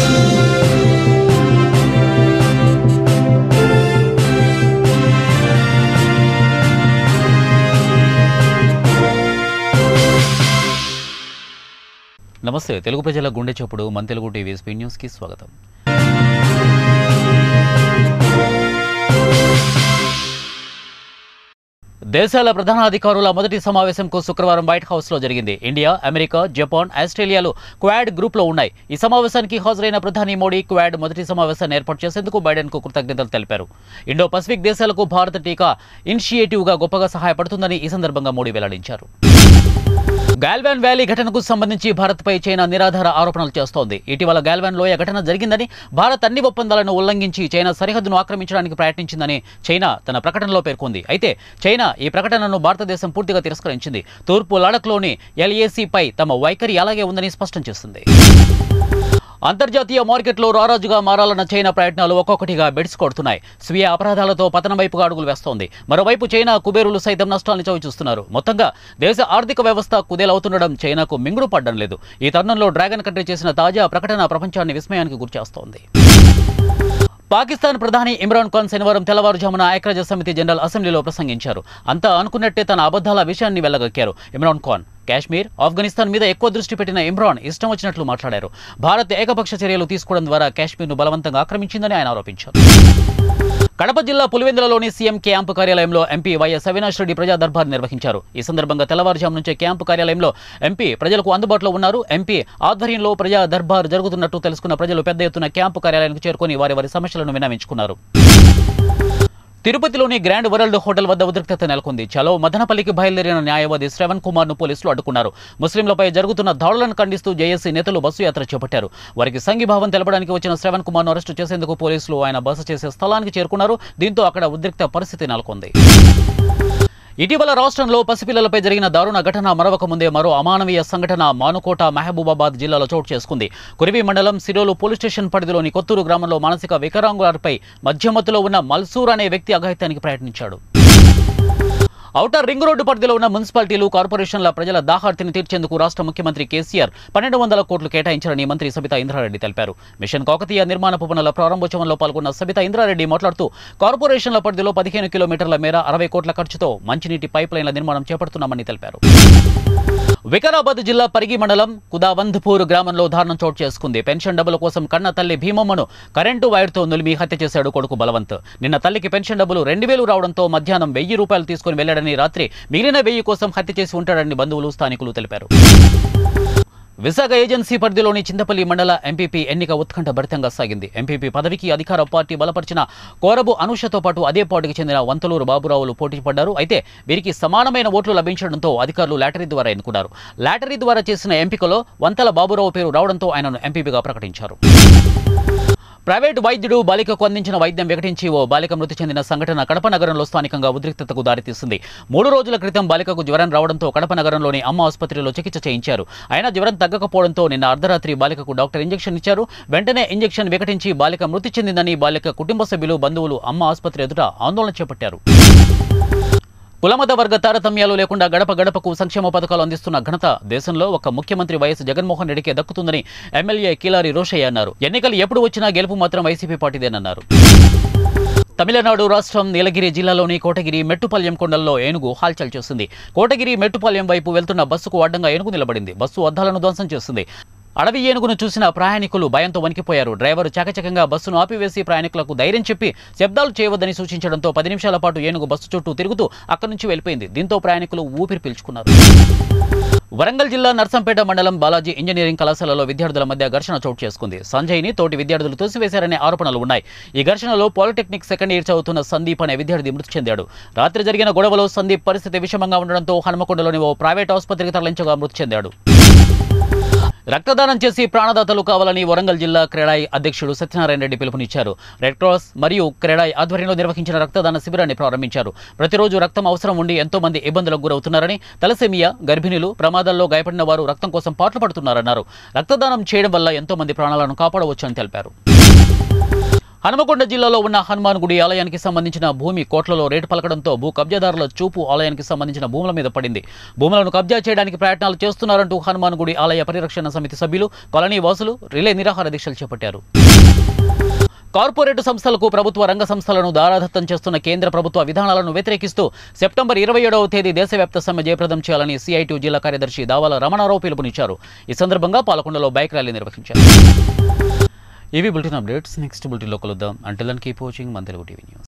నమస్తే తెలుగు ప్రజల గుండె చప్పుడు మన తెలుగు టీవీ స్పీ న్యూస్కి స్వాగతం దేశాల ప్రధాన అధికారుల మొదటి సమావేశంకు శుక్రవారం వైట్ హౌస్లో జరిగింది ఇండియా అమెరికా జపాన్ ఆస్ట్రేలియాలు క్వాడ్ గ్రూప్లో ఉన్నాయి ఈ సమావేశానికి హాజరైన ప్రధాని మోడీ క్వాడ్ మొదటి సమావేశాన్ని ఏర్పాటు చేసేందుకు బైడెన్కు కృతజ్ఞతలు తెలిపారు ఇండో పసిఫిక్ దేశాలకు భారత టీకా ఇనిషియేటివ్గా గొప్పగా సహాయపడుతుందని ఈ సందర్భంగా మోడీ వెల్లడించారు గాల్వాన్ వ్యాలీ ఘటనకు సంబంధించి భారత్పై చైనా నిరాధార ఆరోపణలు చేస్తోంది ఇటీవల గాల్వాన్ లోయ ఘటన జరిగిందని భారత్ అన్ని ఒప్పందాలను ఉల్లంఘించి చైనా సరిహద్దును ఆక్రమించడానికి ప్రయత్నించిందని చైనా తన ప్రకటనలో పేర్కొంది అయితే చైనా ఈ ప్రకటనను భారతదేశం పూర్తిగా తిరస్కరించింది తూర్పు లడఖ్లోని ఎల్ఏసీపై తమ వైఖరి అలాగే ఉందని స్పష్టం చేసింది అంతర్జాతీయ మార్కెట్లో రారాజుగా మారాలన్న చైనా ప్రయత్నాలు ఒక్కొక్కటిగా బెడిసి కొడుతున్నాయి స్వీయ అపరాధాలతో పతనం వైపుగా అడుగులు వేస్తోంది మరోవైపు చైనా కుబేరులు సైతం నష్టాలను చవిచూస్తున్నారు మొత్తంగా దేశ ఆర్థిక వ్యవస్థ కుదేలవుతుండడం చైనాకు మింగుడు పడ్డం లేదు ఈ తరుణంలో డ్రాగన్ కంట్రీ చేసిన తాజా ప్రకటన ప్రపంచాన్ని విస్మయానికి గురిచేస్తోంది పాకిస్తాన్ ప్రధాని ఇమ్రాన్ ఖాన్ శనివారం తెల్లవారుజామున ఐక్యరాజ్య సమితి జనరల్ అసెంబ్లీలో ప్రసంగించారు అంతా అనుకున్నట్టే తన అబద్ధాల విషయాన్ని వెళ్ళగక్కారు ఇమ్రాన్ ఖాన్ కాశ్మీర్ ఆఫ్ఘనిస్తాన్ మీద ఎక్కువ దృష్టి పెట్టిన ఇమ్రాన్ ఇష్టం వచ్చినట్లు మాట్లాడారు భారత్ ఏకపక్ష చర్యలు తీసుకోవడం ద్వారా కాశ్మీర్ను బలవంతంగా ఆక్రమించిందని ఆయన ఆరోపించారు కడప జిల్లా పులివెందులలోని సీఎం క్యాంపు కార్యాలయంలో ఎంపీ వైఎస్ అవినాష్ రెడ్డి ప్రజా దర్బార్ నిర్వహించారు ఈ సందర్భంగా తెల్లవారుజాము నుంచే క్యాంపు కార్యాలయంలో ఎంపీ ప్రజలకు అందుబాటులో ఉన్నారు ఎంపీ ఆధ్వర్యంలో ప్రజా దర్బార్ జరుగుతున్నట్టు తెలుసుకున్న ప్రజలు పెద్ద ఎత్తున క్యాంపు కార్యాలయానికి చేరుకొని వారి వారి సమస్యలను విన్నవించుకున్నారు తిరుపతిలోని గ్రాండ్ వరల్డ్ హోటల్ వద్ద ఉద్రిక్తత నెలకొంది చలో మదనపల్లికి బయలుదేరిన న్యాయవాది శ్రవణ్ కుమార్ ను పోలీసులు అడ్డుకున్నారు ముస్లింలపై జరుగుతున్న దాడులను ఖండిస్తూ జేఏసీ నేతలు బస్సు యాత్ర చేపట్టారు వారికి సంఘీభావం తెలపడానికి వచ్చిన శ్రవణ్ కుమార్ ను అరెస్టు చేసేందుకు పోలీసులు ఆయన బస చేసే స్థలానికి చేరుకున్నారు దీంతో అక్కడ ఉద్రిక్త పరిస్థితి నెలకొంది ఇటీవల రాష్ట్రంలో పసిపిల్లలపై జరిగిన దారుణ ఘటన మరొక ముందే మరో అమానవీయ సంఘటన మానుకోట మహబూబాబాద్ జిల్లాలో చోటు చేసుకుంది కురివి మండలం సిరోలు పోలీస్ స్టేషన్ పరిధిలోని కొత్తూరు గ్రామంలో మానసిక వికరాంగులపై మధ్యమత్తులో ఉన్న మల్సూర్ అనే వ్యక్తి అఘాయిత్యానికి ప్రయత్నించాడు ఔటర్ రింగ్ రోడ్డు పరిధిలో ఉన్న మున్సిపాలిటీలు కార్పొరేషన్ల ప్రజల దాహార్తిని తీర్చేందుకు రాష్ట్ర ముఖ్యమంత్రి కేసీఆర్ పన్నెండు వందల కోట్లు కేటాయించారని మంత్రి సబితా ఇంద్రారెడ్డి తెలిపారు మిషన్ కాకతీయ నిర్మాణపు పనుల ప్రారంభోత్సవంలో పాల్గొన్న సబితా ఇంద్రారెడ్డి మాట్లాడుతూ కార్పొరేషన్ల పరిధిలో పదిహేను కిలోమీటర్ల మేర అరవై కోట్ల ఖర్చుతో మంచినీటి పైప్ లైన్ల నిర్మాణం చేపడుతున్నామని తెలిపారు వికారాబాద్ జిల్లా పరిగి మండలం కుదావంధ్పూర్ గ్రామంలో దారుణం చోటు చేసుకుంది పెన్షన్ డబ్బుల కోసం కన్న తల్లి భీమమ్మను కరెంటు వైర్తో నులిమి హత్య చేశాడు కొడుకు బలవంత్ నిన్న తల్లికి పెన్షన్ డబ్బులు రెండు వేలు రావడంతో మధ్యాహ్నం వెయ్యి రూపాయలు తీసుకుని వెళ్లాడని రాత్రి మిగిలిన వెయ్యి కోసం హత్య చేసి ఉంటాడని బంధువులు స్థానికులు తెలిపారు విశాఖ ఏజెన్సీ పరిధిలోని చింతపల్లి మండల ఎంపీపీ ఎన్నిక ఉత్కంఠ భరితంగా సాగింది ఎంపీపీ పదవికి అధికార పార్టీ బలపరిచిన కోరబు అనుషతో పాటు అదే పార్టీకి చెందిన వంతలూరు బాబురావులు పోటీ పడ్డారు అయితే వీరికి సమానమైన ఓట్లు లభించడంతో అధికారులు లాటరీ ద్వారా ఎన్నుకున్నారు లాటరీ ద్వారా చేసిన ఎంపికలో వంతల బాబురావు పేరు రావడంతో ఆయనను ఎంపీపీగా ప్రకటించారు ప్రైవేట్ వైద్యుడు బాలికకు అందించిన వైద్యం వికటించి ఓ బాలిక మృతి చెందిన సంఘటన కడప నగరంలో స్థానికంగా ఉద్రిక్తతకు దారితీస్తుంది మూడు రోజుల క్రితం బాలికకు జ్వరం రావడంతో కడప నగరంలోని అమ్మ ఆసుపత్రిలో చికిత్స చేయించారు అయినా జ్వరం తగ్గకపోవడంతో నిన్న అర్ధరాత్రి బాలికకు డాక్టర్ ఇంజెక్షన్ ఇచ్చారు వెంటనే ఇంజెక్షన్ వికటించి బాలిక మృతి చెందిందని బాలిక కుటుంబ సభ్యులు బంధువులు అమ్మ ఆసుపత్రి ఎదుట ఆందోళన చేపట్టారు కులమత వర్గ తారతమ్యాలు లేకుండా గడప గడపకు సంక్షేమ పథకాలు అందిస్తున్న ఘనత దేశంలో ఒక ముఖ్యమంత్రి వైఎస్ జగన్మోహన్ రెడ్డికే దక్కుతుందని ఎమ్మెల్యే కిలారి రోషయ్య అన్నారు ఎన్నికలు ఎప్పుడు వచ్చినా గెలుపు మాత్రం వైసీపీ పార్టీదేనన్నారు తమిళనాడు రాష్ట్రం నీలగిరి జిల్లాలోని కోటగిరి మెట్టుపల్యం కొండల్లో ఏనుగు హాల్చల్ చేసింది కోటగిరి మెట్టుపల్యం వైపు వెళ్తున్న బస్సుకు అడ్డంగా ఏనుగు నిలబడింది బస్సు అద్దాలను ధ్వంసం చేసింది అడవి ఏనుగును చూసిన ప్రయాణికులు భయంతో వణికిపోయారు డ్రైవర్ చకచకంగా బస్సును ఆపివేసి ప్రయాణికులకు ధైర్యం చెప్పి శబ్దాలు చేయవద్దని సూచించడంతో పది నిమిషాల పాటు ఏనుగు బస్సు చుట్టూ తిరుగుతూ అక్కడి నుంచి వెళ్ళిపోయింది దీంతో ప్రయాణికులు ఊపిరి పీల్చుకున్నారు వరంగల్ జిల్లా నర్సంపేట మండలం బాలాజీ ఇంజనీరింగ్ కళాశాలలో విద్యార్థుల మధ్య ఘర్షణ చోటు చేసుకుంది సంజయ్ని తోటి విద్యార్థులు తోసివేశారనే ఆరోపణలు ఉన్నాయి ఈ ఘర్షణలో పాలిటెక్నిక్ సెకండ్ ఇయర్ చదువుతున్న సందీప్ అనే విద్యార్థి మృతి చెందాడు రాత్రి జరిగిన గొడవలో సందీప్ పరిస్థితి విషమంగా ఉండడంతో హనుమకొండలోని ఓ ప్రైవేట్ ఆసుపత్రికి తరలించగా మృతి చెందాడు రక్తదానం చేసి ప్రాణదాతలు కావాలని వరంగల్ జిల్లా క్రెడాయి అధ్యక్షుడు సత్యనారాయణ రెడ్డి పిలుపునిచ్చారు రెడ్ క్రాస్ మరియు క్రెడాయి ఆధ్వర్యంలో నిర్వహించిన రక్తదాన శిబిరాన్ని ప్రారంభించారు ప్రతిరోజు రక్తం అవసరం ఉండి ఎంతో మంది ఇబ్బందులకు గురవుతున్నారని తలసేమియా గర్భిణులు ప్రమాదాల్లో గాయపడిన వారు రక్తం కోసం పాటలు పడుతున్నారన్నారు రక్తదానం చేయడం వల్ల ఎంతో మంది ప్రాణాలను కాపాడవచ్చని తెలిపారు హనుమకొండ జిల్లాలో ఉన్న హనుమాన్ గుడి ఆలయానికి సంబంధించిన భూమి కోట్లలో రేటు పలకడంతో భూ కబ్జాదారుల చూపు ఆలయానికి సంబంధించిన భూముల మీద పడింది భూములను కబ్జా చేయడానికి ప్రయత్నాలు చేస్తున్నారంటూ హనుమాన్ గుడి ఆలయ పరిరక్షణ సమితి సభ్యులు కాలనీ వాసులు రిలే నిరాహార దీక్షలు చేపట్టారు కార్పొరేట్ సంస్థలకు ప్రభుత్వ రంగ సంస్థలను దారాదత్తం చేస్తున్న కేంద్ర ప్రభుత్వ విధానాలను వ్యతిరేకిస్తూ సెప్టెంబర్ ఇరవై ఏడవ తేదీ దేశవ్యాప్త సమ్మె జయప్రదం చేయాలని సిఐటి జిల్లా కార్యదర్శి దావాల రమణారావు పిలుపునిచ్చారు ఈ సందర్భంగా పాలకొండలో బైక్ ర్యాలీ నిర్వహించారు ఇవి బులెటిన్ అప్డేట్స్ నెక్స్ట్ బులెటిన్లో కలుద్దాం అంటిల్ దన్ కీప్ వాచింగ్ మన తెలుగు టీవీ న్యూస్